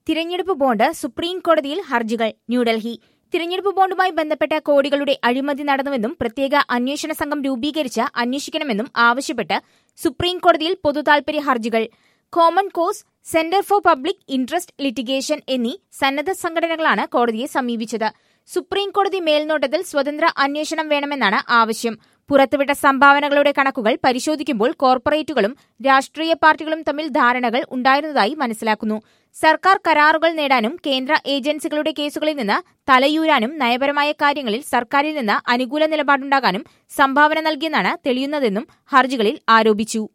തിരഞ്ഞെടുപ്പ് bond supreme കോടതിയിൽ ഹർജികൾ ന്യൂഡൽഹി തിരഞ്ഞെടുപ്പ് ബോണ്ടുമായി ബന്ധപ്പെട്ട കോടികളുടെ അഴിമതി നടന്നുവെന്നും പ്രത്യേക അന്വേഷണ സംഘം രൂപീകരിച്ച് അന്വേഷിക്കണമെന്നും ആവശ്യപ്പെട്ട് സുപ്രീം കോടതിയിൽ പൊതുതാൽപര്യ ഹർജികൾ common cause centre for public interest litigation എന്നീ സന്നദ്ധ സംഘടനകളാണ് കോടതിയെ സമീപിച്ചത് സുപ്രീം കോടതി മേൽനോട്ടത്തിൽ സ്വതന്ത്ര അന്വേഷണം വേണമെന്നാണ് ആവശ്യം പുറത്തുവിട്ട സംഭാവനകളുടെ കണക്കുകൾ പരിശോധിക്കുമ്പോൾ കോർപ്പറേറ്റുകളും രാഷ്ട്രീയ പാർട്ടികളും തമ്മിൽ ധാരണകൾ ഉണ്ടായിരുന്നതായി മനസ്സിലാക്കുന്നു സർക്കാർ കരാറുകൾ നേടാനും കേന്ദ്ര ഏജൻസികളുടെ കേസുകളിൽ നിന്ന് തലയൂരാനും നയപരമായ കാര്യങ്ങളിൽ സർക്കാരിൽ നിന്ന് അനുകൂല നിലപാടുണ്ടാകാനും സംഭാവന നൽകിയെന്നാണ് തെളിയുന്നതെന്നും ഹർജികളിൽ ആരോപിച്ചു